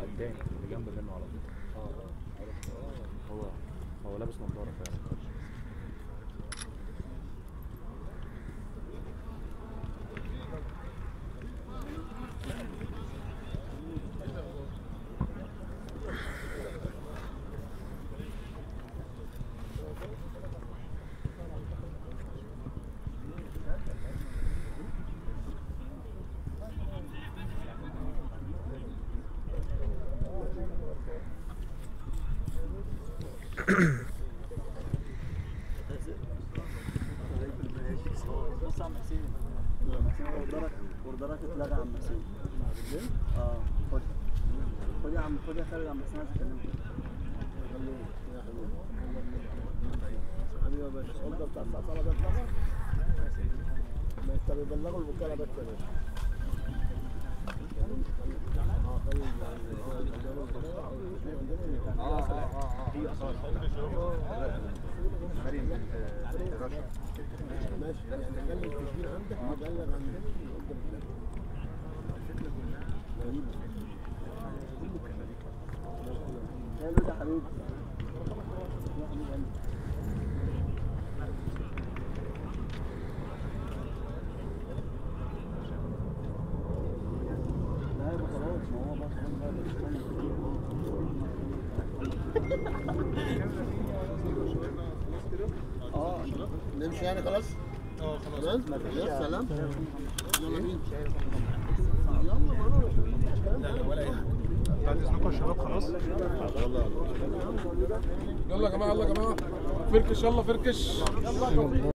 التاني اللي جنب منه على طول اه اه عرفت اه هو هو لابس نظاره فعلا بص يا عم حسين حسين اوردرك اوردرك اتلغى يا عم حسين اه خد خد يا عم خد يا خالد يا عم حسين عايز اكلمك حبيبي يا باشا الأوردر بتاع الساعة 7 ده اتلغى ما انت بيبلغوا الوكالة بس يا باشا اه خلي اه اه اه في اصلا مريم بنت رشا ماشي يعني خلي التسجيل عندك يبلغ عن الأوردر بتاعك حلو ده حبيبي يا حبيب قلبي لا يبقى خلاص ما هو بقى خلاص بقى اه نمشي يعني خلاص؟ اه خلاص يا سلام يلا بينا يلا بقى ولا اي حاجه بعد اذنكم يا شباب خلاص يلا يا جماعه يلا يا جماعه فركش يلا فركش